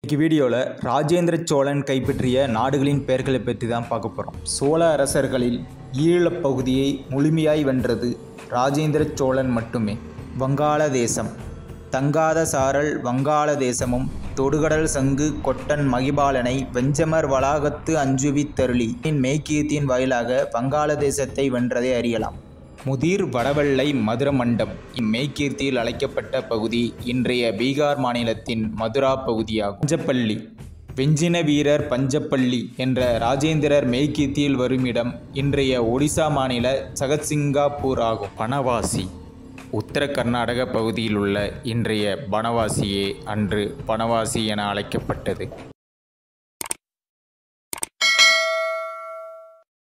இன்னைக்கு வீடியோவில் ராஜேந்திர சோழன் கைப்பற்றிய நாடுகளின் பெயர்களை பற்றி தான் பார்க்க போகிறோம் சோழ அரசர்களில் ஈழப் பகுதியை முழுமையாய் வென்றது ராஜேந்திர சோழன் மட்டுமே வங்காளதேசம் தங்காத சாரல் வங்காளதேசமும் தொடுகடல் சங்கு கொட்டன் மகிபாலனை வெஞ்சமர் வளாகத்து அஞ்சுவித் தருளி மெய்கீர்த்தியின் வாயிலாக வங்காளதேசத்தை வென்றதை அறியலாம் முதிர் வடவெள்ளை மதுரமண்டம் இம்மெய்கீர்த்தியில் அழைக்கப்பட்ட பகுதி இன்றைய பீகார் மாநிலத்தின் மதுரா பகுதியாகும் பஞ்சப்பள்ளி வெஞ்சின வீரர் பஞ்சப்பள்ளி என்ற ராஜேந்திரர் மெய்கீர்த்தியில் வரும் இடம் இன்றைய ஒடிசா மாநில சகத்சிங்காப்பூர் ஆகும் பனவாசி உத்தர கர்நாடக பகுதியில் உள்ள இன்றைய பனவாசியே அன்று பனவாசி என அழைக்கப்பட்டது